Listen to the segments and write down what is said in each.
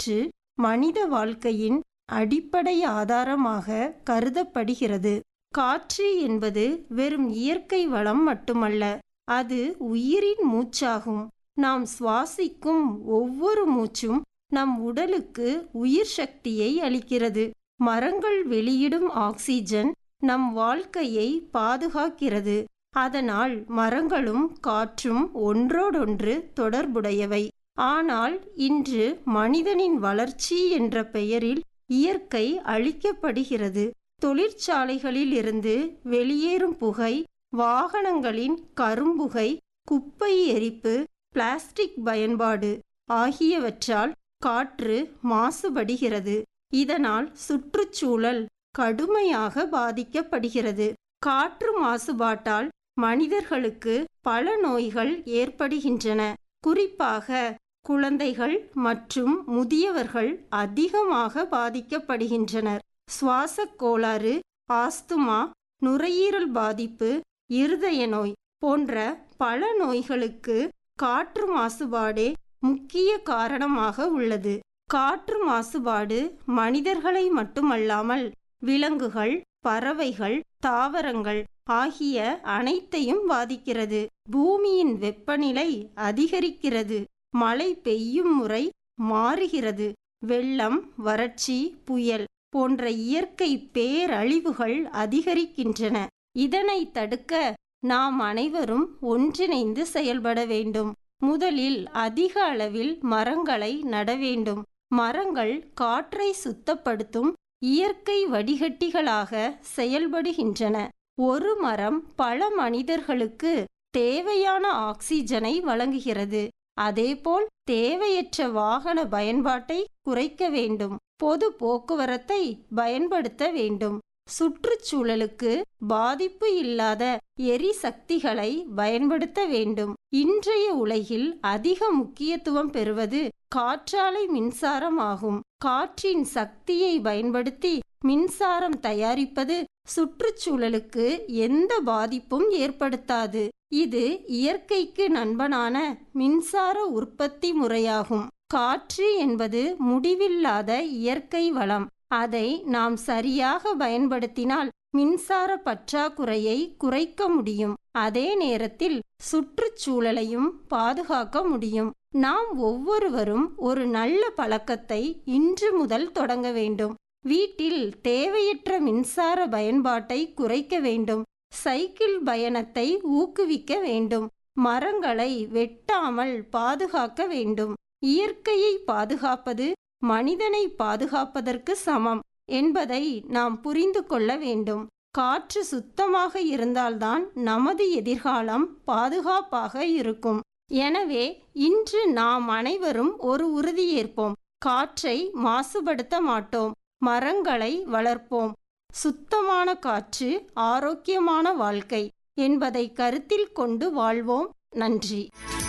காற்று மனித வாழ்க்கையின் அடிப்படை ஆதாரமாக கருதப்படுகிறது காற்று என்பது வெறும் இயற்கை வளம் மட்டுமல்ல அது உயிரின் மூச்சாகும் நாம் சுவாசிக்கும் ஒவ்வொரு மூச்சும் நம் உடலுக்கு உயிர் சக்தியை அளிக்கிறது மரங்கள் வெளியிடும் ஆக்சிஜன் நம் வாழ்க்கையை பாதுகாக்கிறது அதனால் மரங்களும் காற்றும் ஒன்றோடொன்று தொடர்புடையவை ஆனால் இன்று மனிதனின் வளர்ச்சி என்ற பெயரில் இயற்கை அழிக்கப்படுகிறது தொழிற்சாலைகளில் இருந்து வெளியேறும் புகை வாகனங்களின் கரும்புகை குப்பை எரிப்பு பிளாஸ்டிக் பயன்பாடு ஆகியவற்றால் காற்று மாசுபடுகிறது இதனால் சுற்றுச்சூழல் கடுமையாக பாதிக்கப்படுகிறது காற்று மாசுபாட்டால் மனிதர்களுக்கு பல நோய்கள் ஏற்படுகின்றன குறிப்பாக குழந்தைகள் மற்றும் முதியவர்கள் அதிகமாக பாதிக்கப்படுகின்றனர் சுவாசக் கோளாறு ஆஸ்துமா நுரையீரல் பாதிப்பு இருதய நோய் போன்ற பல நோய்களுக்கு காற்று மாசுபாடே முக்கிய காரணமாக உள்ளது காற்று மாசுபாடு மனிதர்களை மட்டுமல்லாமல் விலங்குகள் பறவைகள் தாவரங்கள் ஆகிய அனைத்தையும் பாதிக்கிறது பூமியின் வெப்பநிலை அதிகரிக்கிறது மழை பெய்யும் முறை மாறுகிறது வெள்ளம் வறட்சி புயல் போன்ற இயற்கை பேரழிவுகள் அதிகரிக்கின்றன இதனை தடுக்க நாம் அனைவரும் ஒன்றிணைந்து செயல்பட வேண்டும் முதலில் அதிக அளவில் மரங்களை நட வேண்டும் மரங்கள் காற்றை சுத்தப்படுத்தும் இயற்கை வடிகட்டிகளாக செயல்படுகின்றன ஒரு மரம் பல மனிதர்களுக்கு தேவையான ஆக்சிஜனை வழங்குகிறது அதேபோல் தேவையற்ற வாகன பயன்பாட்டை குறைக்க வேண்டும் பொது போக்குவரத்தை பயன்படுத்த வேண்டும் சுற்றுச்சூழலுக்கு பாதிப்பு இல்லாத எரிசக்திகளை பயன்படுத்த வேண்டும் இன்றைய உலகில் அதிக முக்கியத்துவம் பெறுவது காற்றாலை மின்சாரம் ஆகும் காற்றின் சக்தியை பயன்படுத்தி மின்சாரம் தயாரிப்பது சுற்றுச்சூழலுக்கு எந்த பாதிப்பும் ஏற்படுத்தாது இது இயற்கைக்கு நண்பனான மின்சார உற்பத்தி முறையாகும் காற்று என்பது முடிவில்லாத இயற்கை வளம் அதை நாம் சரியாக பயன்படுத்தினால் மின்சார பற்றாக்குறையை குறைக்க முடியும் அதே நேரத்தில் சுற்றுச்சூழலையும் பாதுகாக்க முடியும் நாம் ஒவ்வொருவரும் ஒரு நல்ல பழக்கத்தை இன்று முதல் தொடங்க வேண்டும் வீட்டில் தேவையற்ற மின்சார பயன்பாட்டை குறைக்க வேண்டும் சைக்கிள் பயணத்தை ஊக்குவிக்க வேண்டும் மரங்களை வெட்டாமல் பாதுகாக்க வேண்டும் இயற்கையை பாதுகாப்பது மனிதனை பாதுகாப்பதற்கு சமம் என்பதை நாம் புரிந்து கொள்ள வேண்டும் காற்று சுத்தமாக இருந்தால்தான் நமது எதிர்காலம் பாதுகாப்பாக இருக்கும் எனவே இன்று நாம் அனைவரும் ஒரு உறுதியேற்போம் காற்றை மாசுபடுத்த மாட்டோம் மரங்களை வளர்ப்போம் சுத்தமான காற்று ஆரோக்கியமான வாழ்க்கை என்பதை கருத்தில் கொண்டு வாழ்வோம் நன்றி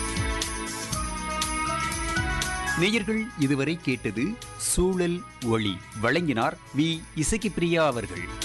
நேயர்கள் இதுவரை கேட்டது சூழல் ஒளி வழங்கினார் வி இசக்கிப்பிரியா அவர்கள்